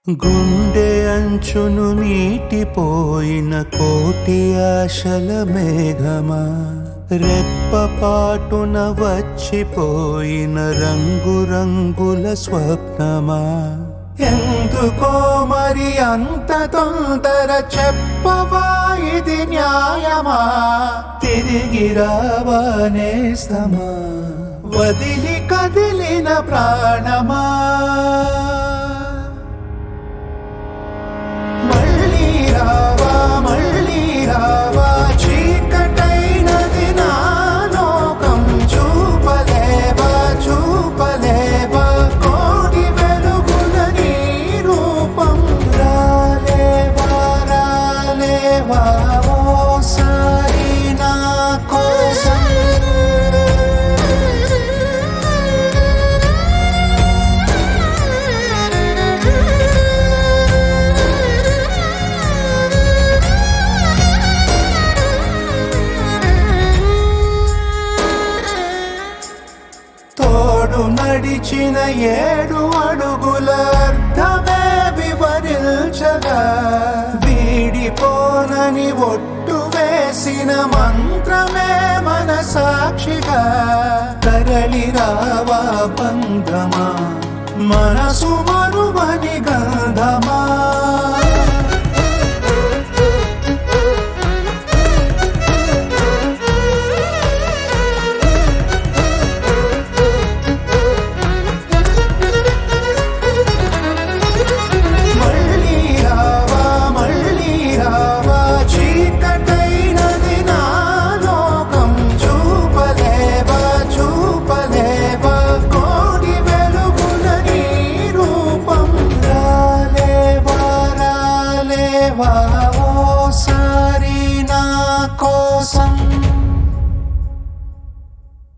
గుండె అంచును నీటిపోయిన కోటి ఆశల మేఘమా రెప్పపాటున వచ్చిపోయిన రంగురంగుల స్వప్నమా ఎందుకో మరి అంత తొందర చెప్పవా ఇది న్యాయమా తిరిగి రావానేస్తమా వదిలి కదిలిన ప్రాణమా మళ్ళీ రావా మళ్ళీ రావా చీకటైనది నా లోకం చూపలేవా చూపలేవా కోటి వెలుగుల నీ రూపం రాలేవా రాలేవా ఓసారి నా కోసం తోడు నడిచిన ఏడు అడుగుల అర్థమే వివరించగా వీడిపోనని ఒట్టు వేసిన మంత్రమే మన సాక్షిగా తరలి రావా బంధమా మనసు మన